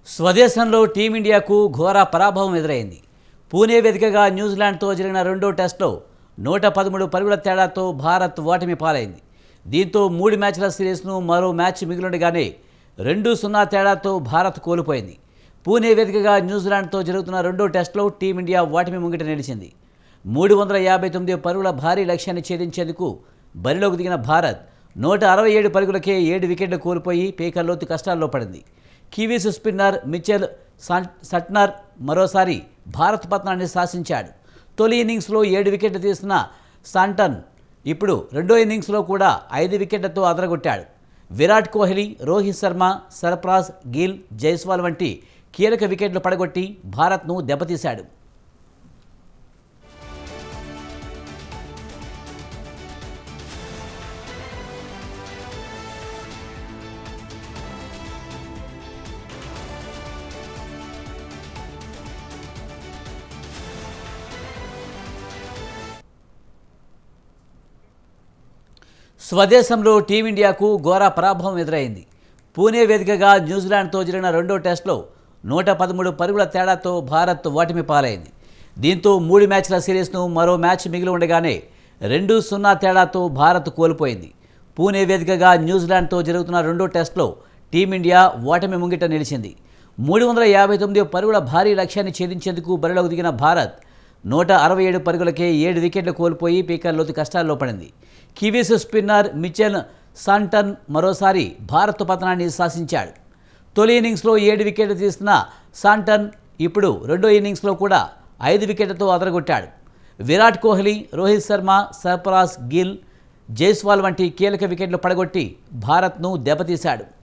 స్వదేశంలో టీమిండియాకు ఘోర పరాభవం ఎదురైంది పూణే వేదికగా న్యూజిలాండ్తో జరిగిన రెండో టెస్టులో నూట పదమూడు పరుగుల తేడాతో భారత్ ఓటమి పాలైంది దీంతో మూడు మ్యాచ్ల సిరీస్ను మరో మ్యాచ్ మిగిలిండగానే రెండు సున్నా తేడాతో భారత్ కోల్పోయింది పూణే వేదికగా న్యూజిలాండ్తో జరుగుతున్న రెండో టెస్టులో టీమిండియా ఓటమి ముంగిట నిలిచింది మూడు వందల యాభై తొమ్మిది పరుగుల భారీ లక్ష్యాన్ని ఛేదించేందుకు బరిలోకి దిగిన భారత్ నూట అరవై ఏడు పరుగులకే ఏడు వికెట్లు కోల్పోయి పేకల్లోతు కష్టాల్లో పడింది కివీస్ స్పిన్నర్ మిచెల్ సన్- సట్నర్ మరోసారి భారత్ పతనాన్ని శాసించాడు తొలి ఇన్నింగ్స్లో ఏడు వికెట్లు తీసిన సాంటన్ ఇప్పుడు రెండో ఇన్నింగ్స్లో కూడా ఐదు వికెట్లతో అదరగొట్టాడు విరాట్ కోహ్లీ రోహిత్ శర్మ సర్ఫరాజ్ గిల్ జైస్వాల్ వంటి కీలక వికెట్లు పడగొట్టి భారత్ను దెబ్బతీశాడు స్వదేశంలో టీమిండియాకు ఘోర పరాభవం ఎదురైంది పూణే వేదికగా న్యూజిలాండ్తో జరిగిన రెండో టెస్టులో నూట పదమూడు పరుగుల తేడాతో భారత్ ఓటమి పాలైంది దీంతో మూడు మ్యాచ్ల సిరీస్ను మరో మ్యాచ్ మిగిలి ఉండగానే రెండు సున్నా తేడాతో భారత్ కోల్పోయింది పూణే వేదికగా న్యూజిలాండ్తో జరుగుతున్న రెండో టెస్టులో టీమిండియా ఓటమి ముంగిట నిలిచింది మూడు వందల యాభై తొమ్మిది పరుగుల భారీ లక్ష్యాన్ని ఛేదించేందుకు బరిలోకి దిగిన భారత్ నూట అరవై ఏడు పరుగులకే ఏడు వికెట్లు కోల్పోయి పీకర్లోతు కష్టాల్లో పడింది కివీస్ స్పిన్నర్ మిచెల్ సాంటన్ మరోసారి భారత్ పతనాన్ని శాసించాడు తొలి ఇన్నింగ్స్లో ఏడు వికెట్లు తీసిన సాంటన్ ఇప్పుడు రెండో ఇన్నింగ్స్లో కూడా ఐదు వికెట్లతో అదరగొట్టాడు విరాట్ కోహ్లీ రోహిత్ శర్మ సర్ఫరాజ్ గిల్ జైస్వాల్ వంటి కీలక వికెట్లు పడగొట్టి భారత్ను దెబ్బతీశాడు